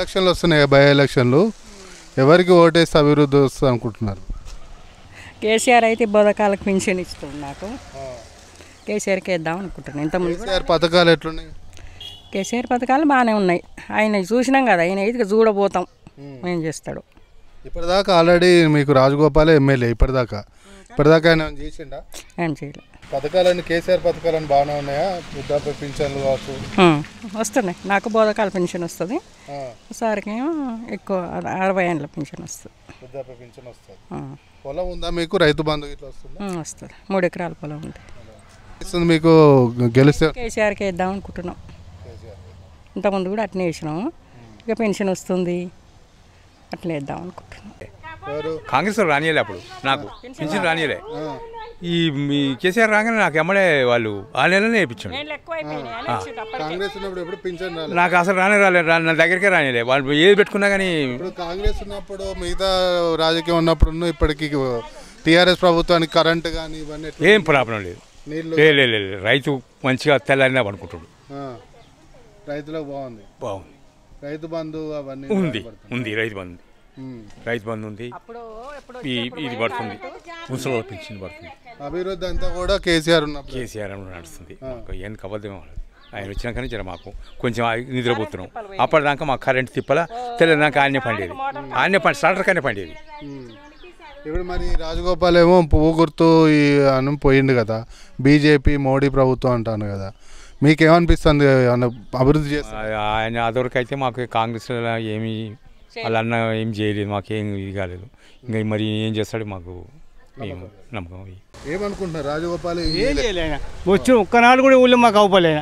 ఎలక్షన్లు వస్తున్నాయి బై ఎలక్షన్లు ఎవరికి ఓటేస్తే అభివృద్ధి వస్తుంది అనుకుంటున్నారు కేసీఆర్ అయితే బోధకాలకు పెన్షన్ ఇస్తుంది నాకు కేసీఆర్కి వేద్దాం అనుకుంటున్నాను ఇంతకుముందు కూడా కేసీఆర్ పథకాలు ఎట్లున్నాయి కేసీఆర్ పథకాలు బాగానే ఉన్నాయి ఆయన చూసినాం కదా ఆయన అయితే చూడబోతాం ఏం చేస్తాడు ఇప్పటిదాకా ఆల్రెడీ మీకు రాజగోపాలే ఎమ్మెల్యే ఇప్పటిదాకా ఇప్పటిదాకా ఆయన ఏమైనా చేసిండా ఏం చేయలే పథకాలన్నీ కేసీఆర్ పథకాలన్నీ బాగానే ఉన్నాయా వృద్ధాప్య పింఛన్లు కావచ్చు ఉం, వస్తున్నాయి నాకు బోధకాల పెన్షన్ వస్తుంది ఆ, సార్కి ఏమో ఎక్కువ అర- అరవై ఏళ్ళ పెన్షన్ వస్తుంది వృద్ధాప్య పింఛన్ వస్తుంది ఉం, పొలం ఉందా మీకు రైతు బంధు ఇట్లా వస్తుందా ఉం, వస్తుంది మూడు ఎకరాల పొలం ఉంది ఇస్తుంది మీకు గెలిస్తే కేసీఆర్కి వేద్దాం అనుకుంటున్నాం కేసీఆర్ ఇంతకుముందు కూడా అట్నే వేసినాము ఇక పెన్షన్ వస్తుంది అట్లా వేద్దాం అనుకుంటున్నాం ఎవరు కాంగ్రెస్ వాళ్ళు రానియలే అప్పుడు నాకు పింఛన్ రానియలే ఆ, ఈ మీ కేసీఆర్ రాగానే నాకు ఎమ్మడే వాళ్ళు ఆ నెలనే వేయించాడు కాంగ్రెస్ ఉన్నప్పుడు ఎప్పుడు పింఛన్ రాలేదు నాకు అసలు రానే రాలేదు రా- నా దగ్గరికే రానియలే వాళ్ళు ఏది పెట్టుకున్నా కానీ ఇప్పుడు కాంగ్రెస్ ఉన్నప్పుడు మిగతా రాజకీయం ఉన్నప్పుడు ఇప్పటికి టీఆర్ఎస్ ప్రభుత్వానికి కరెంట్ కానీ ఇవన్నీ ఎట్లా? ఏం ప్రాబ్లం లేదు నీళ్లు లే లే, లే, లే. రైతు మంచిగా తెల్లారినా పడుకుంటాడు ఆ, రైతులకు బాగుంది బాగుంది రైతు బంధు అవన్నీ ఉంది పడుతుంది. ఉంది రైతు బంధు ఉమ్. రైతు బంధు ఉంది అప్పుడు ఎప్పుడు ఈ ఇది పడుతుంది ముసలి పింఛన్ పడుతుంది అభివృద్ధి అంతా కూడా కేసీఆర్ ఉన్నప్పుడు కేసీఆర్ అని నడుస్తుంది మాకు ఎందుకు అబద్ధం అవ్వలేదు. ఆయన వచ్చినాకనే జర మాకు కొంచెం ఆ- నిద్రపోతున్నాం అప్పటిదాకా మాకు కరెంట్ తిప్పల తెల్లదాకా ఆన్య పండేది ఆన్య పండి స్టార్టర్ కానీ పండేది ఉమ్. ఇప్పుడు మరి రాజగోపాల్ ఏమో పువ్వు గుర్తు ఈ అని పోయిండు కదా బీజేపీ మోడీ ప్రభుత్వం అంటాను కదా మీకేమనిపిస్తుంది ఏమన్నా అభివృద్ధి చేస్తారు ఆ- ఆయన అదొరకు అయితే మాకు కాంగ్రెస్ ఏమి వాళ్ళ అన్న ఏం చేయలేదు మాకేం ఇది కాలేదు ఇంకా మరి ఏం చేస్తాడు మాకు మేము నమ్మకం ఏమనుకుంటున్నారు రాజగోపాల్ ఏం చేయలే ఆయన వచ్చి ఒక్కనాడు కూడా ఊళ్ళో మాకు అవ్వలేనా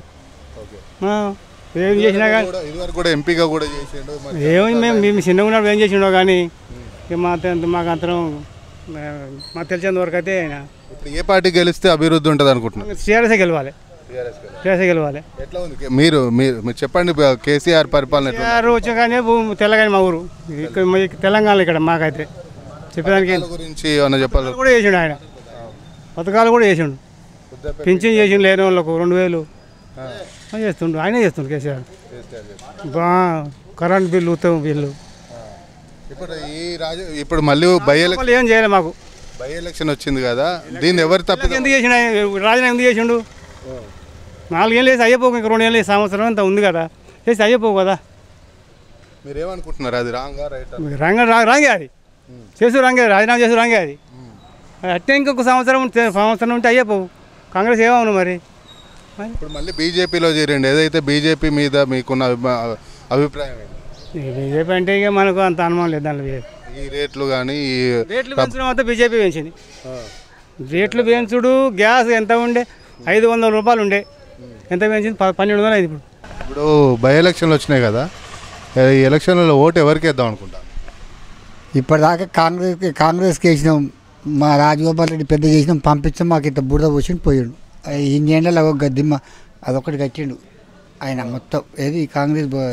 ఏం చేసినా కానీ ఇదివరకు కూడా ఎంపీగా కూడా చేసిండు మరి ఏమి మేము మేము చిన్నగా ఉన్నప్పుడు ఏం చేసిండో కానీ ఇక మా అంత- మాకు అంతరం మాకు తెలిసినంత వరకు అయితే ఆయన ఇప్పుడు ఏ పార్టీ గెలిస్తే అభివృద్ధి ఉంటుంది అనుకుంటున్నారు టీఆర్ఎస్ గెలవాలి టీఆర్ఎస్ గెలవాలి ఎట్లా ఉంది మీరు మీరు మీరు చెప్పండి కేసీఆర్ పరిపాలన ఎట్లా ఉంది? టీఆర్ వచ్చా కానీ భూమి తెలంగాణ మా ఊరు ఇక్కడ మా తెలంగాణలో ఇక్కడ మాకైతే చెప్పడానికి పథకాల గురించి ఏమన్నా చెప్పాలి పథకాలు కూడా చేసిండు ఆయన పథకాలు కూడా చేసిండు పింఛన్ చేసిండు లేని వాళ్ళకు రెండు వేలు ఆ, చేస్తుండు ఆయనే చేస్తుండు కేసీఆర్ బా కరెంట్ బిల్లు ఉత్తమ బిల్లు ఇప్పుడు ఈ రాజ ఇప్పుడు మళ్ళీ బై ఎలక్షన్ వాళ్ళు ఏం చేయలే మాకు బై ఎలక్షన్ వచ్చింది కదా దీన్ని ఎవరు తప్పిద ఎందుకు చేసిండు ఆయన? రాజీనామా ఎందుకు చేసిండు నాలుగేళ్ళు వేసి అయ్యపోకు ఇంక రెండు ఏళ్ళు వేసి సంవత్సరం అంత ఉంది కదా చేసి అయ్యపోవు కదా మీరు ఏమనుకుంటున్నారు అది రాంగా రైట్ రంగ రా- రాంగే అది చేసు రంగే రాజీనామా చేసు రంగే అది అట్టే ఇంకొక సంవత్సరం ఉంటే- సంవత్సరం ఉంటే అయ్యపోవు కాంగ్రెస్ ఏమవును మరి మరి ఇప్పుడు మళ్ళీ బీజేపీలో చేరండి ఏదైతే బీజేపీ మీద మీకున్న అభిమా- అభిప్రాయం ఏంటి? ఈ బీజేపీ అంటే ఇక మనకు అంత అనుమానం లేదు దాంట్లో ఈ రేట్లు కానీ ఈ రేట్లు పెంచడం అంతా బీజేపీ పెంచింది రేట్లు పెంచుడు గ్యాస్ ఎంత ఉండే ఐదు వందల రూపాయలు ఉండే ఎంత పెంచింది ప- పన్నెండు వందలు అయింది ఇప్పుడు ఇప్పుడు బై ఎలక్షన్లు వచ్చినాయి కదా ఈ ఎలక్షన్లలో ఓటు ఎవరికి వేద్దాం అనుకుంటాను ఇప్పటిదాకా కాంగ్రెస్కి కాంగ్రెస్కి వేసినాం మా రాజగోపాల్ రెడ్డి పెద్ద చేసినాం పంపించాం మాకు ఇంత బురద పోసిండు పోయాడు ఇన్ని ఏళ్ళలో ఒక గద్దిమ్మ అదొకటి కట్టిండు ఆయన మొత్తం ఏది కాంగ్రెస్ బో-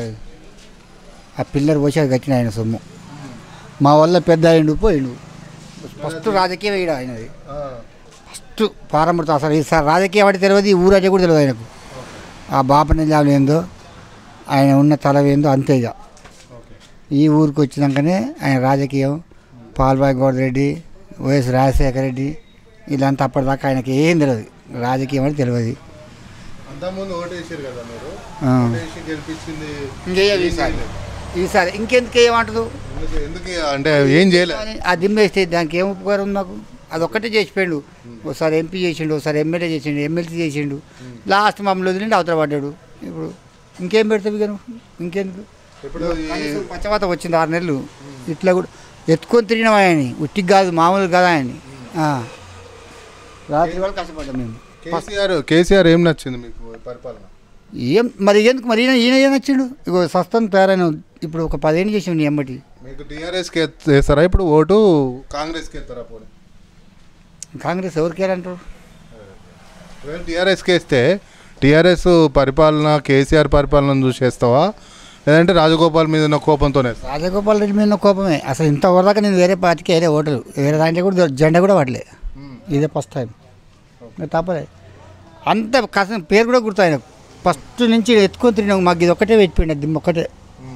ఆ పిల్లర్ పోసి అది కట్టిన ఆయన సొమ్ము మా వల్ల పెద్ద అయిండు పోయిండు ఫస్ట్ రాజకీయం వేయడు ఆయనది ఫస్ట్ పారమృతం అసలు ఈసారి రాజకీయం అంటే తెలియదు ఈ ఊరు అంటే కూడా తెలియదు ఆయనకు ఆ బాపన జాబ్ ఏందో ఆయన ఉన్న తల ఏందో అంతే ఇక ఈ ఊరికి వచ్చినాకనే ఆయన రాజకీయం పాల్బాయ్ గౌడరెడ్డి వైఎస్ రాజశేఖర రెడ్డి వీళ్ళంతా అప్పటిదాకా ఆయనకి ఏం తెలియదు రాజకీయం అంటే తెలియదు అంతకుముందు ఓటు వేసారు కదా మీరు ఆ. వేసి గెలిపించింది ఇంకేయాలి ఈసారి ఈసారి ఇంకెందుకు ఏమంటదు ఎందుకు ఎందుకు అంటే ఏం చేయలేదు అని ఆ దిమ్మేస్తే దానికి ఏం ఉపకారం ఉంది మాకు అదొక్కటే చేసిపోయాడు ఒకసారి ఎంపీ చేసిండు ఒకసారి ఎమ్మెల్యే చేసిండు ఎమ్మెల్సీ చేసిండు లాస్ట్ మమ్మల్ని వదిలిండి అవతల పడ్డాడు ఇప్పుడు ఇంకేం పెడతావు ఇక నువ్వు ఇంకెందుకు ఇప్పుడు ఈ- కనీసం పచ్చవాత వచ్చింది ఆరు నెలలు ఇట్లా కూడా ఎత్తుకొని తిరిగినాం ఆయన్ని ఉట్టికి కాదు మామూలు కాదు ఆయన్ని ఆ. రాత్రి వాళ్ళు కష్టపడ్డాం మేము కేసీఆర్ కేసీఆర్ ఏం నచ్చింది మీకు పరిపాలన ఏం మరి ఎందుకు మరి ఈయన ఈయన ఏం నచ్చిండు ఇగో సస్తం తయారైన ఇప్పుడు ఒక పదేళ్ళు చేసాం నీ ఎమ్మటి మీకు టీఆర్ఎస్కి వేస్తారా ఇప్పుడు ఓటు కాంగ్రెస్కి వేస్తారా పోనీ కాంగ్రెస్ ఎవరికి వెళ్ళంటారు ఒకవేళ టీఆర్ఎస్కి వేస్తే టీఆర్ఎస్ పరిపాలన కేసీఆర్ పరిపాలన చూసి వేస్తావా లేదంటే రాజగోపాల్ మీద ఉన్న కోపంతోనే వేస్తావా? రాజగోపాల్ రెడ్డి మీద ఉన్న కోపమే అసలు ఇంతవరదాకా నేను వేరే పార్టీకి వేరే ఓటరు వేరే దాంట్లో కూడా జెండా కూడా పడలే ఇదే ఫస్ట్ టైం ఇంకా తప్పలే అంత కసం పేరు కూడా గుర్తు ఆయన ఫస్ట్ నుంచి ఎత్తుకొని తిరిగినాం మాకు ఇది ఒక్కటే పెట్టిపోయింది దిమ్మ ఒక్కటే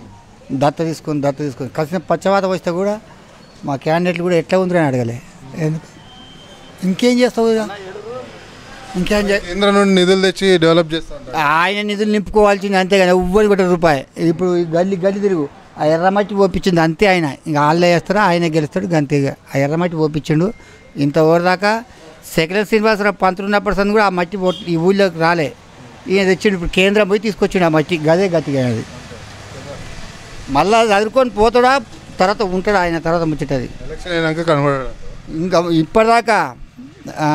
దత్త తీసుకొని దత్త తీసుకొని కలిసిన పచ్చవాత వస్తే కూడా మా క్యాండిడేట్లు కూడా ఎట్లా ఉందిరా అని అడగలే ఎందుకు ఇంకేం చేస్తావు ఇక? ఇంకేం చే కేంద్రం నుండి నిధులు తెచ్చి డెవలప్ చేస్తా ఉంటారు ఆయన నిధులు నింపుకోవాల్సింది అంతేగాని ఎవ్వరు కూడా రూపాయి ఇప్పుడు ఈ గల్లి గల్లి తిరుగు ఆ ఎర్రమట్టి ఓపించింది అంతే ఆయన ఇంకా వాళ్ళే వేస్తారా ఆయన గెలుస్తాడు అంతే ఇక ఆ ఎర్రమట్టి ఓపించిండు ఇంత ఓరదాకా సెక్రటరీ శ్రీనివాసరావు పంతులు ఉన్నప్పటి సంది కూడా ఆ మట్టి ఓట్- ఈ ఊళ్ళోకి రాలే ఈయన తెచ్చిండు ఇప్పుడు కేంద్రం పోయి తీసుకొచ్చిండు ఆ మట్టి గదే గతిగా అది మళ్ళా చదువుకొని పోతాడా తర్వాత ఉంటాడు ఆయన తర్వాత ముచ్చటది ఎలక్షన్ అయినాక కనబడాడు ఇంకా ఇప్పటిదాకా ఆ,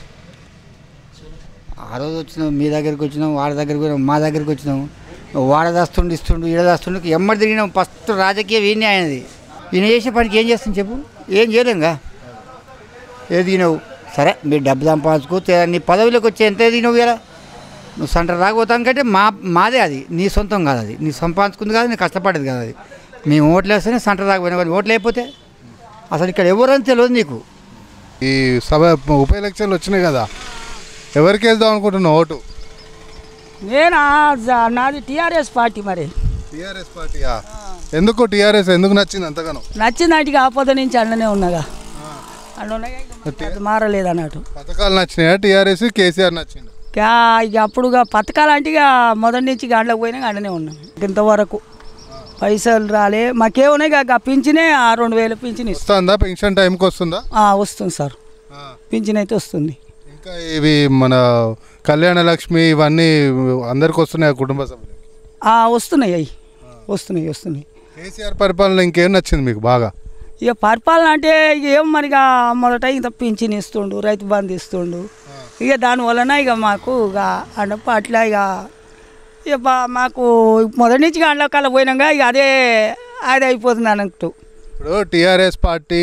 ఆ రోజు వచ్చినాం మీ దగ్గరికి వచ్చినాం వాడి దగ్గరికి వచ్చినాం మా దగ్గరికి వచ్చినాం వాడ దాస్తుండు ఇస్తుండు ఈడ దాస్తుండు ఎమ్మడి తిరిగినాం ఫస్ట్ రాజకీయం ఈయనే ఆయనది ఈయన చేసే పనికి ఏం చేస్తాం చెప్పు ఏం చేయలేంగా ఏది తినవు సరే మీరు డబ్బు సంపాదించుకో తే- నీ పదవిలోకి వచ్చి ఎంత తినవు ఇలా నువ్వు సెంటర్ రాకపోతాను కంటే మా మాదే అది నీ సొంతం కాదు అది నీ సంపాదించుకుంది కాదు నీ కష్టపడేది కాదు అది మేము ఓట్లు వేస్తేనే సెంటర్ రాకపోయినా కానీ ఓట్లు అయిపోతే అసలు ఇక్కడ ఎవరని తెలియదు నీకు ఈ సభ ఉప ఎలక్షన్లు వచ్చినాయి కదా ఎవరికి వెళ్దాం అనుకుంటున్నావు ఓటు నేనా జ- నాది టీఆర్ఎస్ పార్టీ మరి టీఆర్ఎస్ పార్టీయా ఎందుకు టీఆర్ఎస్ ఎందుకు నచ్చింది అంతగానో నచ్చినట్టుగా ఆపద నుంచి అండనే ఉన్నగా అండ ఉన్నగా ఇక మరి అది మారలేదు అన్నట్టు పథకాలు నచ్చినాయా టీఆర్ఎస్ కేసీఆర్ నచ్చింది కా ఇక అప్పుడుగా పథకాలు అంటే ఇక మొదటి నుంచి గంటలకు పోయినా అండనే ఉన్నాం ఇంతవరకు పైసలు రాలే మాకేమున్నాయి ఇక పింఛనే ఆ రెండు వేలు పింఛన్ ఇస్తాం వస్తుందా పెన్షన్ టైంకి వస్తుందా ఆ, వస్తుంది సార్ ఆ. పింఛన్ అయితే వస్తుంది ఇంకా ఇవి మన కళ్యాణ లక్ష్మి ఇవన్నీ అందరికి వస్తున్నాయి కుటుంబ సభ్యులు ఆ, వస్తున్నాయి అవి వస్తున్నాయి వస్తున్నాయి కేసీఆర్ పరిపాలన ఇంకేం నచ్చింది మీకు బాగా ఇక పరిపాలన అంటే ఇక ఏం మరిగా మొదట ఇంత పింఛన్ ఇస్తుండు రైతు బంధు ఇస్తుండు ఇక దాని వలన ఇక మాకు ఇక అండప్ప అట్లా ఇక ఇక బా- మాకు మొదటి నుంచి అండ్ల కళ్ళ పోయినాక ఇక అదే అది అయిపోతుంది అన్నట్టు ఇప్పుడు టీఆర్ఎస్ పార్టీ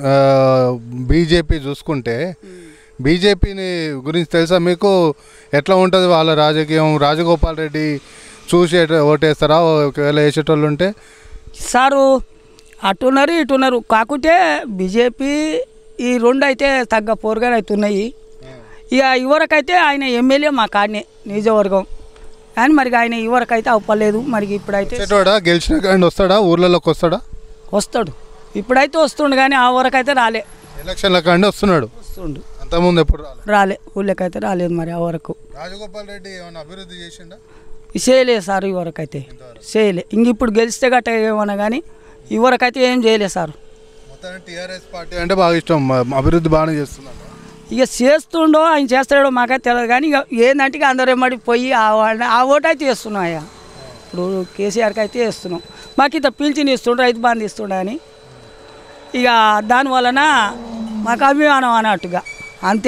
బీజేపీ చూసుకుంటే బీజేపీని గురించి తెలుసా మీకు ఎట్లా ఉంటుంది వాళ్ళ రాజకీయం రాజగోపాల్ రెడ్డి చూసి ఎట- ఓటేస్తారా ఒకవేళ వేసేటోళ్ళు ఉంటే సారు అటున్నారు ఇటున్నారు కాకుంటే బీజేపీ ఈ రెండు అయితే తగ్గ పోరుగానే అవుతున్నాయి ఇక ఇవరకైతే ఆయన ఎమ్మెల్యే మా కాడనే నియోజకవర్గం కానీ మరి ఆయన ఇవరకైతే అవ్వలేదు మరి ఇప్పుడైతే వచ్చేటోడా గెలిచిన కానీ వస్తాడా ఊర్లలోకి వస్తాడా వస్తాడు ఇప్పుడైతే వస్తుండు కానీ ఆ వరకైతే రాలే ఎలక్షన్ల కానీ వస్తున్నాడు వస్తుండు అంతకుముందు ఎప్పుడు రాలేదు రాలే ఊళ్ళకైతే రాలేదు మరి ఆ వరకు రాజగోపాల్ రెడ్డి ఏమైనా అభివృద్ధి చేసిండా చేయలేదు సార్ ఈ వరకైతే చేయలే ఇంక ఇప్పుడు గెలిస్తే గట్ట ఏమన్నా కానీ ఈ వరకైతే ఏం చేయలేదు సార్ మొత్తానికి టీఆర్ఎస్ పార్టీ అంటే బాగా ఇష్టం మ- అభివృద్ధి బాగానే చేస్తున్నాడు ఇక చేస్తుండో ఆయన చేస్తాడో మాకైతే తెలియదు కానీ ఇక ఏంటంటే ఇక అందరూ ఎమ్మడి పోయి ఆ వాళ్ళ- ఆ ఓటు అయితే వేస్తున్నాం అయ్యా ఇప్పుడు కేసీఆర్కి అయితే వేస్తున్నాం మాకు ఇంత పింఛన్ ఇస్తుండ్రు రైతు బంధు ఇస్తుండ అని ఇక దాని వలన మాకు అభిమానం అన్నట్టుగా అంతే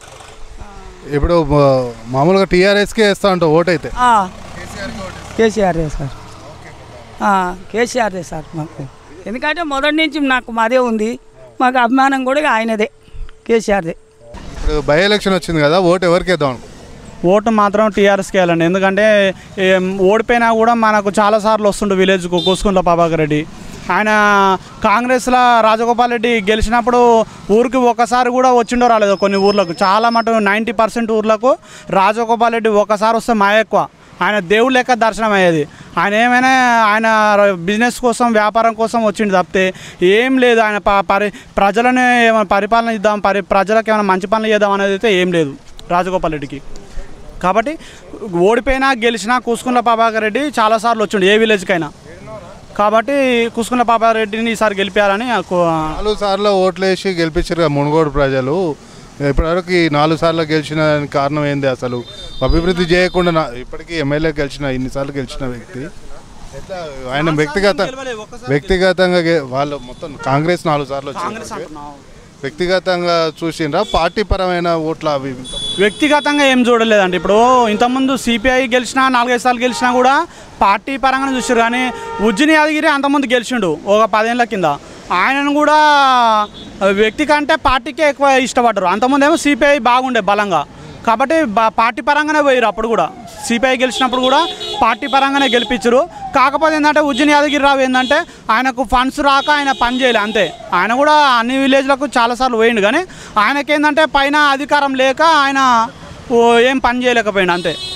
ఇప్పుడు మ- మామూలుగా టీఆర్ఎస్కే వేస్తా ఉంటావు ఓటు అయితే ఆ, కేసీఆర్దే సార్ ఆ, కేసీఆర్దే సార్ మాకు ఎందుకంటే మొదటి నుంచి నాకు మాదే ఉంది మాకు అభిమానం కూడా ఇక ఆయనదే కేసీఆర్దే ఇప్పుడు బై ఎలక్షన్ వచ్చింది కదా ఓటు ఎవరికి వేద్దాం అనుకో ఓటు మాత్రం టీఆర్ఎస్కి వెళ్ళండి ఎందుకంటే ఏం, ఓడిపోయినా కూడా మనకు చాలాసార్లు వస్తుండు విలేజ్కు కోసుకుంట్ల ప్రభాకర్ రెడ్డి ఆయన కాంగ్రెస్లో రాజగోపాల్ రెడ్డి గెలిచినప్పుడు ఊరికి ఒకసారి కూడా వచ్చిండో రాలేదు కొన్ని ఊర్లకు చాలా మటు నైంటీ పర్సెంట్ ఊర్లకు రాజగోపాల్ రెడ్డి ఒకసారి వస్తే మా ఎక్కువ ఆయన దేవుడు లెక్క దర్శనం అయ్యేది ఆయన ఏమైనా ఆయన బిజినెస్ కోసం వ్యాపారం కోసం వచ్చిండు తప్పితే ఏం లేదు ఆయన ప- పరి ప్రజలను ఏమైనా పరిపాలన ఇద్దాం పరి ప్రజలకు ఏమైనా మంచి పనులు చేద్దాం అనేది అయితే ఏం లేదు రాజగోపాల్ రెడ్డికి కాబట్టి ఓడిపోయినా గెలిచినా కూసుకున్న ప్రభాకర్ రెడ్డి చాలాసార్లు వచ్చిండు ఏ విలేజ్కైనా కాబట్టి కూసుకున్న ప్రభాకర్ రెడ్డిని ఈసారి గెలిపారని నాకు నాలుగు సార్లు ఓట్లు వేసి గెలిపించారు కదా మునుగోడు ప్రజలు ఇప్పటివరకు ఈ నాలుగు సార్లు గెలిచిన దానికి కారణం ఏంది అసలు అభివృద్ధి చేయకుండా నా- ఇప్పటికీ ఎమ్మెల్యే గెలిచిన ఇన్నిసార్లు గెలిచిన వ్యక్తి ఎట్లా ఆయన వ్యక్తిగత వ్యక్తిగతంగా గె- వాళ్ళు మొత్తం కాంగ్రెస్ నాలుగు సార్లు వచ్చింది వ్యక్తిగతంగా చూసిండ్రా పార్టీ పరమైన ఓట్ల అవి ఇవి? వ్యక్తిగతంగా ఏం చూడలేదండి ఇప్పుడు ఇంతకుముందు సిపిఐ గెలిచినా నాలుగైదు సార్లు గెలిచినా కూడా పార్టీ పరంగానే చూసారు కానీ ఉజ్జిని యాదగిరి అంతకుముందు గెలిచిండు ఒక పదేళ్ల కింద ఆయనను కూడా వ్యక్తి కంటే పార్టీకే ఎక్కువ ఇష్టపడ్డారు అంతకుముందు ఏమో సిపిఐ బాగుండే బలంగా కాబట్టి బా- పార్టీ పరంగానే పోయారు అప్పుడు కూడా సిపిఐ గెలిచినప్పుడు కూడా పార్టీ పరంగానే గెలిపించరు కాకపోతే ఏంటంటే ఉజ్జిని యాదగిరి రావు ఏంటంటే ఆయనకు ఫండ్స్ రాక ఆయన పని చేయలే అంతే ఆయన కూడా అన్ని విలేజ్లకు చాలాసార్లు పోయిండు కానీ ఆయనకేందంటే పైన అధికారం లేక ఆయన ఓ ఏం పని చేయలేకపోయిండు అంతే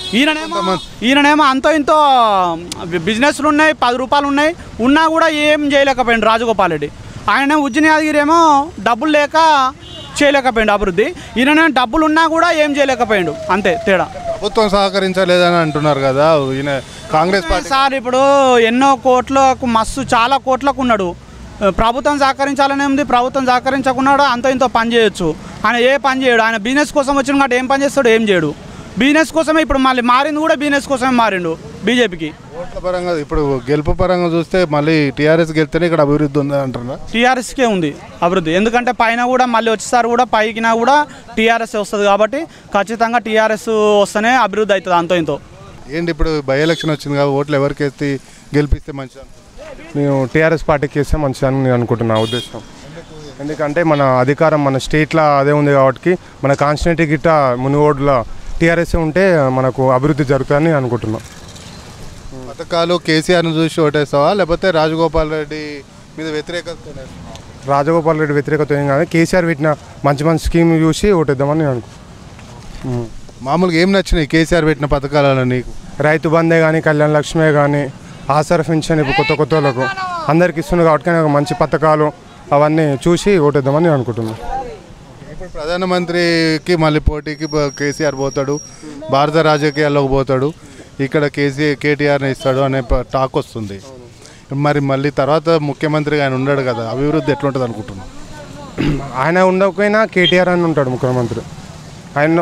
ఈయననేమో ఈయననేమో అంతో ఇంతో బిజినెస్లు ఉన్నాయి పది రూపాయలు ఉన్నాయి ఉన్నా కూడా ఏం చేయలేకపోయిండు రాజగోపాల్ రెడ్డి ఆయన ఉజ్జిని యాదగిరి ఏమో డబ్బులు లేక చేయలేకపోయిండు అభివృద్ధి ఈయన డబ్బులు ఉన్నా కూడా ఏం చేయలేకపోయిండు అంతే తేడా ప్రభుత్వం సహకరించలేదని అంటున్నారు కదా ఈయన కాంగ్రెస్ పార్టీ సార్ ఇప్పుడు ఎన్నో కోట్లకు మస్తు చాలా కోట్లకు ఉన్నాడు ప్రభుత్వం సహకరించాలనే ఉంది ప్రభుత్వం సహకరించకున్నాడు అంత ఇంతో పని చేయొచ్చు ఆయన ఏ పని చేయడు ఆయన బిజినెస్ కోసం వచ్చిన కాబట్టి ఏం పని చేస్తాడు ఏం చేయడు బిజినెస్ కోసమే ఇప్పుడు మళ్ళీ మారింది కూడా బిజినెస్ కోసమే మారిండు బీజేపీకి ఓట్ల పరంగా ఇప్పుడు గెలుపు పరంగా చూస్తే మళ్ళీ టీఆర్ఎస్ గెలిస్తేనే ఇక్కడ అభివృద్ధి ఉంది అంటున్నా టీఆర్ఎస్కే ఉంది అభివృద్ధి ఎందుకంటే పైన కూడా మళ్ళీ వచ్చేసారి కూడా పైకినా కూడా టీఆర్ఎస్ వస్తుంది కాబట్టి ఖచ్చితంగా టీఆర్ఎస్ వస్తేనే అభివృద్ధి అవుతుంది అంతో ఇంతో ఏంటి ఇప్పుడు బై ఎలక్షన్ వచ్చింది కాబట్టి ఓట్లు ఎవరికి వేస్తే గెలిపిస్తే మంచిది నేను టీఆర్ఎస్ పార్టీకి వేస్తే మంచిదని నేను అనుకుంటున్నా నా ఉద్దేశం ఎందుకంటే మన అధికారం మన స్టేట్లో అదే ఉంది కాబట్టి మన కాన్స్టిట్యూటీ గిట్ట మునుగోడులో టీఆర్ఎస్ ఉంటే మనకు అభివృద్ధి జరుగుతుందని నేను అనుకుంటున్నాను పథకాలు కేసీఆర్ను చూసి ఓటేస్తావా లేకపోతే రాజగోపాల్ రెడ్డి మీద వ్యతిరేకత రాజగోపాల్ రెడ్డి వ్యతిరేకత ఏం కానీ కేసీఆర్ పెట్టిన మంచి మంచి స్కీమ్ చూసి ఓటేద్దామని నేను అనుకుంటున్నాను మామూలుగా ఏం నచ్చినాయి కేసీఆర్ పెట్టిన పథకాలలో నీకు రైతు బందే కానీ కళ్యాణ లక్ష్మే కానీ ఆసర పింఛన్ ఇప్పుడు కొత్త కొత్త వాళ్ళకు అందరికి ఇస్తుంది కాబట్టి నాకు మంచి పథకాలు అవన్నీ చూసి ఓటేద్దామని నేను అనుకుంటున్నాను ఇప్పుడు ప్రధానమంత్రికి మళ్ళీ పోటీకి బ- కేసీఆర్ పోతాడు భారత రాజకీయాల్లోకి పోతాడు ఇక్కడ కేసీ కేటీఆర్ని ఇస్తాడు అనే ప- టాక్ వస్తుంది మరి మళ్ళీ తర్వాత ముఖ్యమంత్రిగా ఆయన ఉన్నాడు కదా అభివృద్ధి ఎట్లుంటుంది అనుకుంటున్నాను ఆయన ఉండకపోయినా కేటీఆర్ అని ఉంటాడు ముఖ్యమంత్రి ఆయన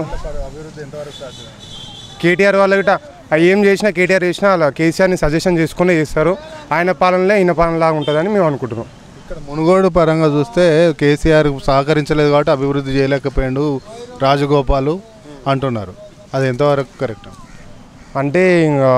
కేటీఆర్ వాళ్ళ గిట్ట ఆ ఏం చేసినా కేటీఆర్ చేసినా అలా కేసీఆర్ని సజెషన్ చేసుకునే చేస్తారు ఆయన పాలనలే ఈయన పాలనలాగా ఉంటుందని మేము అనుకుంటున్నాం ఇక్కడ మునుగోడు పరంగా చూస్తే కేసీఆర్ సహకరించలేదు కాబట్టి అభివృద్ధి చేయలేకపోయాడు రాజగోపాలు అంటున్నారు అది ఎంతవరకు కరెక్ట్ అంటే ఇంకా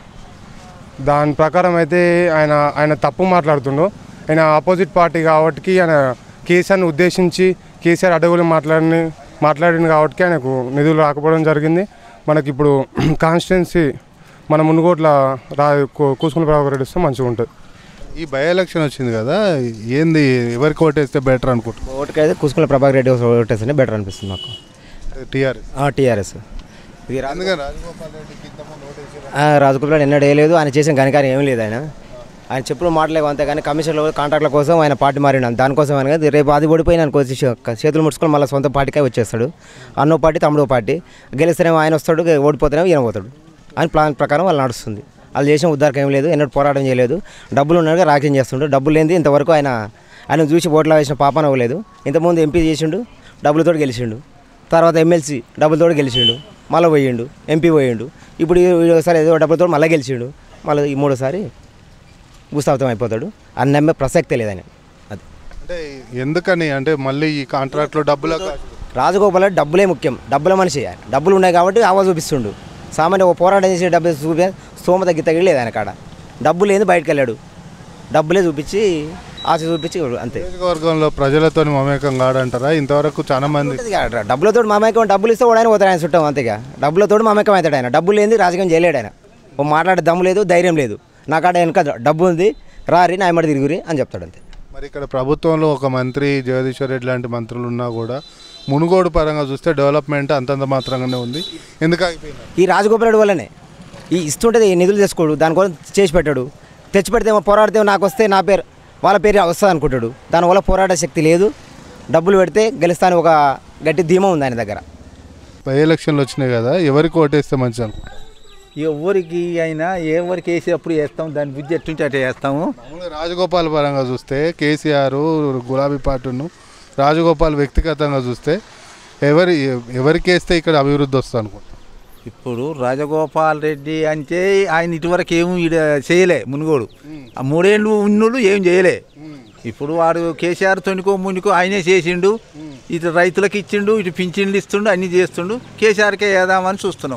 దాని ప్రకారం అయితే ఆయన ఆయన తప్పు మాట్లాడుతుండు ఆయన ఆపోజిట్ పార్టీ కాబట్టి ఆయన కేసీఆర్ని ఉద్దేశించి కేసీఆర్ అడవులు మాట్లాడిన మాట్లాడింది కాబట్టి ఆయనకు నిధులు రాకపోవడం జరిగింది మనకి ఇప్పుడు కాన్స్టిట్యున్సీ మన మునుగోట్ల రా కూసుకుల ప్రభాకర్ రెడ్డి వస్తే మంచిగా ఉంటుంది ఈ బై ఎలక్షన్ వచ్చింది కదా ఏంది ఎవరికి ఓటేస్తే బెటర్ అనుకుంటున్నాను ఓటుకైతే కుసుకుల ప్రభాకర్ రెడ్డి ఓటేస్తేనే బెటర్ అనిపిస్తుంది మాకు టీఆర్ఎస్ టీఆర్ఎస్ ఇది రా- అందుకని రాజగోపాల్ రెడ్డికి ఇంతకుముందు ఓటేసారు ఆ, రాజగోపాల్ ఎన్నడూ వేయలేదు ఆయన చేసిన ఘనకార్యం ఏమీ లేదు ఆయన ఆయన చెప్పుడు మాటలేవు అంతే కానీ కమిషన్లో కాంట్రాక్ట్ల కోసం ఆయన పార్టీ మారిన దానికోసం ఆయన కాదు. రేపు అది ఓడిపోయి ఆయన కొద్ది చేతులు ముడుచుకొని మళ్ళీ సొంత పార్టీకే వచ్చేస్తాడు అన్నో పార్టీ తమ్ముడో పార్టీ గెలిస్తేనేమో ఆయన వస్తాడు గె- ఓడిపోతేనేమో ఈయన పోతాడు అని ప్లాన్ ప్రకారం వాళ్ళు నడుస్తుంది వాళ్ళు చేసిన ఉద్దారకం ఏం లేదు ఎన్నడూ పోరాటం చేయలేదు డబ్బులు ఉన్నాడుగా రాజ్యం చేస్తుండు డబ్బులు లేనిది ఇంతవరకు ఆయన ఆయన చూసి ఓట్ల వేసిన పాపన అవ్వలేదు ఇంతకుముందు ఎంపీ చేసిండు డబ్బులతో గెలిచిండు తర్వాత ఎమ్మెల్సీ డబ్బులతో గెలిచిండు మళ్ళీ పోయిండు ఎంపీ పోయిండు ఇప్పుడు ఈ- ఈ ఒకసారి ఏదో డబ్బులతో మళ్ళీ గెలిచిండు మళ్ళీ ఈ మూడోసారి భూస్థాపితం అయిపోతాడు అని నమ్మే ప్రసక్తే లేదు ఆయన అది అంటే ఎందుకని అంటే మళ్ళీ ఈ కాంట్రాక్ట్లో డబ్బుల రాజగోపాల్ రెడ్డి డబ్బులే ముఖ్యం డబ్బుల మనిషి ఆయన డబ్బులు ఉన్నాయి కాబట్టి ఆవాజ్ చూపిస్తుండు సామాన్య ఒక పోరాటం చేసి డబ్బు చూపి స్తోమత తగిలి లేదు ఆయన కాడ డబ్బు లేదు బయటకు వెళ్ళాడు డబ్బులే చూపించి ఆశ చూపించి అంతే నియోజకవర్గంలో ప్రజలతో మమేకం కాడంటారా ఇంతవరకు చాలా మంది ఉంటది కదా, డబ్బులతో మమేకం డబ్బులు ఇస్తే వాడు ఆయన పోతాడు ఆయన చుట్టాం అంతేగా డబ్బులతో మమేకం అవుతాడు ఆయన డబ్బులు లేని రాజకీయం చేయలేడు ఆయన ఓ మాట్లాడే దమ్ము లేదు ధైర్యం లేదు నా కాడ వెనక డబ్బు ఉంది రారి నా ఎమ్మడి తిరుగురి అని చెప్తాడు అంతే మరి ఇక్కడ ప్రభుత్వంలో ఒక మంత్రి జగదీశ్వర్ రెడ్డి లాంటి మంత్రులు ఉన్నా కూడా మునుగోడు పరంగా చూస్తే డెవలప్మెంట్ అంతంత మాత్రంగానే ఉంది ఎందుకు ఆగిపోయినారు ఈ రాజగోపాల్ రెడ్డి వల్లనే ఈ ఇస్తుంటే ఈ నిధులు తెచ్చుకోడు దానికోసం చేసి పెట్టాడు తెచ్చి పెడితే ఏమో పోరాడితే నాకు వస్తే నా పేరు వాళ్ళ పేరు వస్తుంది అనుకుంటాడు దానివల్ల పోరాడే శక్తి లేదు డబ్బులు పెడితే గెలుస్తాను ఒక గట్టి ధీమా ఉంది ఆయన దగ్గర బై ఎలక్షన్లు వచ్చినాయి కదా ఎవరికి ఓటేస్తే మంచిది అనుకుంటారు ఎవరికి అయినా ఎవరికి వేసేటప్పుడు వేస్తాం దాని బుద్ధి ఎట్టుంటే అట్లా వేస్తాము మామూలుగా రాజగోపాల్ పరంగా చూస్తే కేసీఆర్ గులాబీ పార్టీను రాజగోపాల్ వ్యక్తిగతంగా చూస్తే ఎవరి ఎవరికి వేస్తే ఇక్కడ అభివృద్ధి వస్తుంది అనుకుంటారు ఇప్పుడు రాజగోపాల్ రెడ్డి అంటే ఆయన ఇటువరకు ఏమి ఈడ చేయలే మునుగోడు ఆ మూడేళ్ళు ఉన్నోళ్ళు ఏం చేయలే ఇప్పుడు వాడు కేసీఆర్ తొనికో మునికో ఆయనే చేసిండు ఇటు రైతులకు ఇచ్చిండు ఇటు పింఛన్లు ఇస్తుండు అన్నీ చేస్తుండు కేసీఆర్కే వేద్దామని చూస్తున్నాం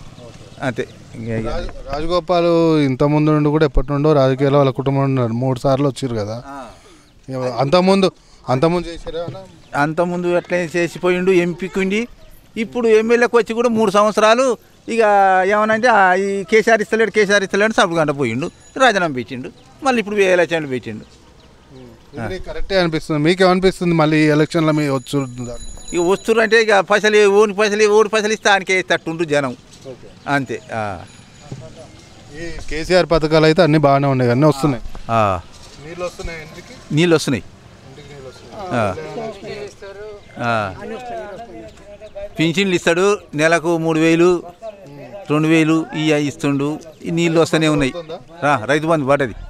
అంతే ఇంక- ఇంక- రాజ- రాజగోపాల్ ఇంత ముందు నుండి కూడా ఎప్పటి నుండో రాజకీయాల్లో వాళ్ళ కుటుంబం ఉన్నారు మూడు సార్లు వచ్చారు కదా ఎవ- అంతకుముందు అంతకుముందు చేసారా అంతకుముందు ఎట్లా చేసిపోయిండు ఎంపీకుండి ఇప్పుడు ఎమ్మెల్యేకి వచ్చి కూడా మూడు సంవత్సరాలు ఇక ఏమనంటే ఆ ఈ కేసీఆర్ ఇస్తలేడు కేసీఆర్ ఇస్తలేడు సబ్బు గంట పోయిండు రాజీనామా పెట్టిండు మళ్ళీ ఇప్పుడు ఎలక్షన్లు పెట్టిండు ఇది కరెక్టే అనిపిస్తుంది మీకేమనిపిస్తుంది మళ్ళీ ఈ ఎలక్షన్లో మీ వచ్చు ఇక వస్తున్నారు అంటే ఇక పైసలు ఓని పైసలు ఓడి పైసలు ఇస్తే ఆయనకే తట్టుండ్రు జనం అంతే ఆ. ఈ కేసీఆర్ పథకాలు అయితే అన్ని బాగానే ఉన్నాయి అన్నీ వస్తున్నాయి ఆ. నీళ్ళు వస్తున్నాయి ఇంటికి నీళ్ళు వస్తున్నాయి ఆ. ఆ. పింఛన్లు ఇస్తాడు నెలకు మూడు వేలు రెండు వేలు ఇవి ఇస్తుండు ఈ నీళ్ళు వస్తూనే ఉన్నాయి రా, రైతు బంధు పడ్డది